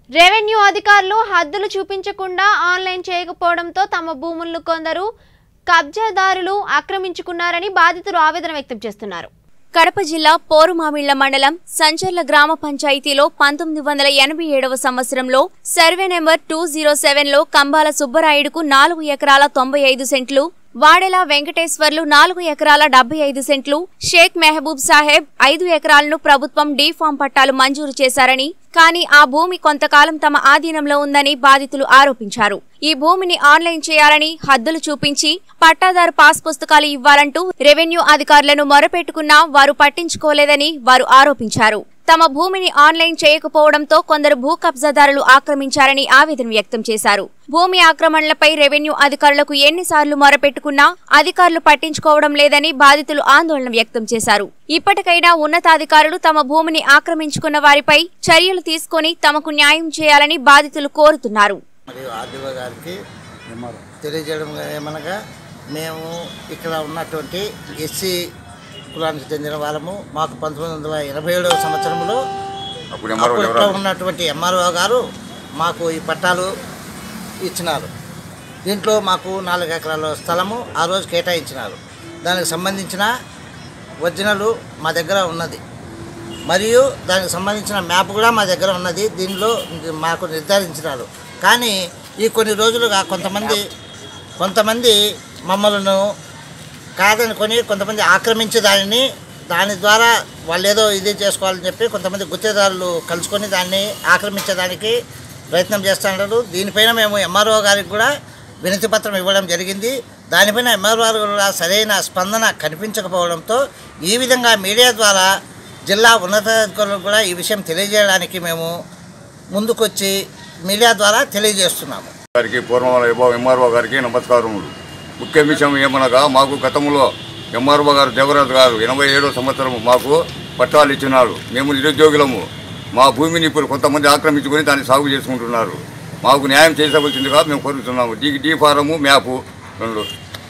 revenue అధికారులు హద్దులు చూపించకుండా ఆన్లైన్ చేయకపోవడంతో తమ భూములను కొందరు కబ్జాదారులు ఆక్రమించుకున్నారని బాధితులు ఆవేదన వ్యక్తం చేస్తున్నారు కడప జిల్లా పోరుమామిళ్ల మండలం సంచర్ల గ్రామ పంచాయతీలో పంతొమ్మిది వందల ఎనభై ఏడవ సంవత్సరంలో సర్వే నెంబర్ టూ జీరో సెవెన్లో కంబాల సుబ్బరాయుడుకు నాలుగు ఎకరాల తొంభై ఐదు సెంట్లు వాడెల వెంకటేశ్వర్లు నాలుగు ఎకరాల డెబ్బై ఐదు సెంట్లు షేక్ మెహబూబ్ సాహెబ్ ఐదు ఎకరాలను ప్రభుత్వం డీ ఫామ్ పట్టాలు మంజూరు చేశారని కానీ ఆ భూమి కొంతకాలం తమ ఆధీనంలో ఉందని బాధితులు ఆరోపించారు ఈ భూమిని ఆన్లైన్ చేయాలని హద్దులు చూపించి పట్టాదారు పాస్ పుస్తకాలు ఇవ్వాలంటూ రెవెన్యూ అధికారులను మొరపెట్టుకున్నా వారు పట్టించుకోలేదని వారు ఆరోపించారు తమ భూమిని ఆన్లైన్ చేయకపోవడంతో కొందరు భూ కబ్జాదారులు ఆక్రమించారని ఆవేదన వ్యక్తం చేశారు భూమి ఆక్రమణలపై రెవెన్యూ అధికారులకు ఎన్నిసార్లు మొరపెట్టుకున్నా అధికారులు పట్టించుకోవడం లేదని బాధితులు ఆందోళన వ్యక్తం చేశారు ఇప్పటికైనా ఉన్నతాధికారులు తమ భూమిని ఆక్రమించుకున్న వారిపై చర్యలు తీసుకొని తమకు న్యాయం చేయాలని బాధితులు కోరుతున్నారు మరియు ఆర్డీఓ గారికి తెలియజేయడం ఏమనగా మేము ఇక్కడ ఉన్నటువంటి ఎస్సీ కులానికి చెందిన వాళ్ళము మాకు పంతొమ్మిది వందల ఎనభై ఏడవ సంవత్సరంలో అప్పుడు ఎంఆర్ఓ అప్పుడు ఎవరు ఉన్నటువంటి ఎంఆర్ఓ గారు మాకు ఈ పట్టాలు ఇచ్చినారు దీంట్లో మాకు నాలుగు ఎకరాల స్థలము ఆ రోజు కేటాయించినారు దానికి సంబంధించిన ఒరిజినల్ మా దగ్గర ఉన్నది మరియు దానికి సంబంధించిన మ్యాప్ కూడా మా దగ్గర ఉన్నది దీనిలో మాకు నిర్ధారించినారు కానీ ఈ కొన్ని రోజులుగా కొంతమంది కొంతమంది మమ్మల్ని కాదనుకొని కొంతమంది ఆక్రమించి దానిని దాని ద్వారా వాళ్ళు ఏదో ఇది చేసుకోవాలని చెప్పి కొంతమంది గుత్తేదారులు కలుసుకొని దాన్ని ఆక్రమించడానికి ప్రయత్నం చేస్తున్నారు దీనిపైన మేము ఎంఆర్ఓ గారికి కూడా వినతి పత్రం ఇవ్వడం జరిగింది దానిపైన ఎంఆర్ఓ గారు కూడా సరైన స్పందన కనిపించకపోవడంతో ఈ విధంగా మీడియా ద్వారా జిల్లా ఉన్నతాధికారులకు కూడా ఈ విషయం తెలియజేయడానికి మేము ముందుకొచ్చి మీడియా ద్వారా తెలియజేస్తున్నాము గారికి పూర్వం ఎంఆర్ఓ గారికి నమస్కారములు ముఖ్య విషయం ఏమనగా మాకు గతంలో ఎంఆర్ఓ గారు దేవరాజు గారు ఎనభై ఏడో సంవత్సరం మాకు పట్టాలు ఇచ్చినారు మేము నిరుద్యోగులము మా భూమిని ఇప్పుడు కొంతమంది ఆక్రమించుకొని దాన్ని సాగు చేసుకుంటున్నారు మాకు న్యాయం చేసవలసిందిగా మేము కోరుతున్నాము డీ డీ ఫారము మ్యాపు రెండు